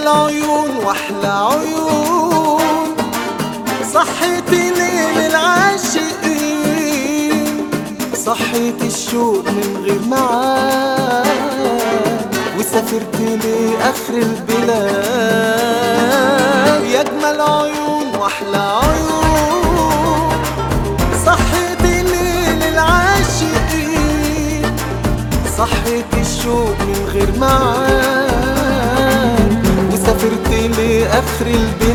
عيون واحلى عيون صحيتي ليل العاشقين صحيت الشوق من غير معاد وسافرت لاخر البلاد يا اجمل عيون واحلى عيون صحيتي ليل العاشقين صحيت الشوق من غير معاد وسافرت لاخر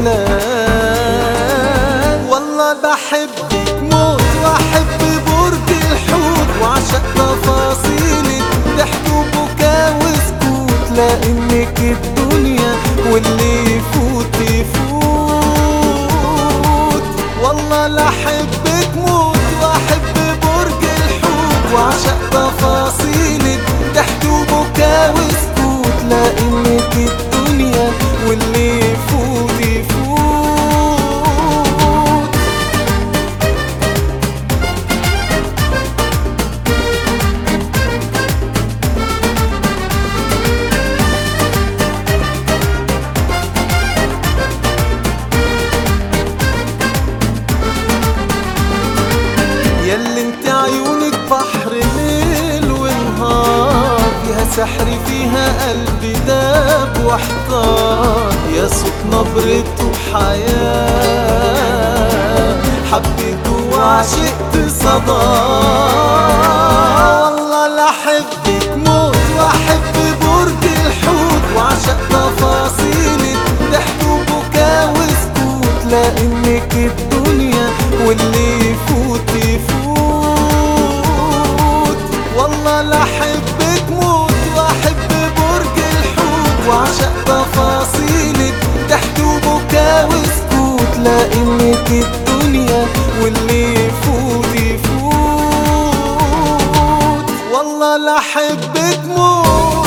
البلاد والله بحبك موت واحب برج الحوت وعشق تفاصيلك ضحك وبكا وسكوت لانك الدنيا واللي يفوت يفوت والله لا احبك موت واحب برج الحوت وعشق تفاصيلك ضحك وبكا وسكوت لانك الدنيا واللي يفوت يفوت ياللي انت عيونك بحر ليل ونهار فيها سحر فيها قلبي داب واحتار يا صوت نبرته حياة حبيته وعشقت صدى والله لا احبك موت واحب برج الحوت وعشق تفاصيلك ضحك وبكا وسكوت لانك الدنيا واللي يفوت يفوت والله لا احبك موت واحب برج الحوت وعشق تفاصيلك ضحك وبكا وسكوت لانك الدنيا واللي يفوت يفوت والله لا احبك موت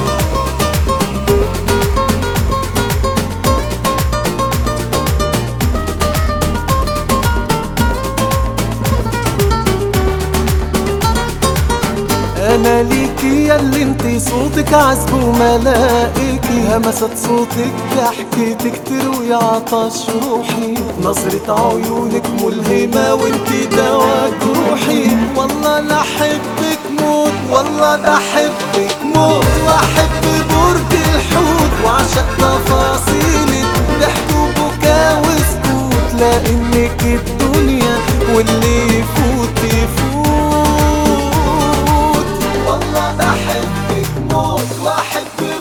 انا ليكي ياللي انتي صوتك عذب وملائكي همسة صوتك ضحكتك تروي عطش روحي نظرة عيونك ملهمة وانتي دوا جروحي والله لا احبك موت والله لا احبك موت واحب برج الحوت وعشق تفاصيلك ضحك وبكا وسكوت لانك الدنيا واللي يفوت يفوت والله بحبك موت واحب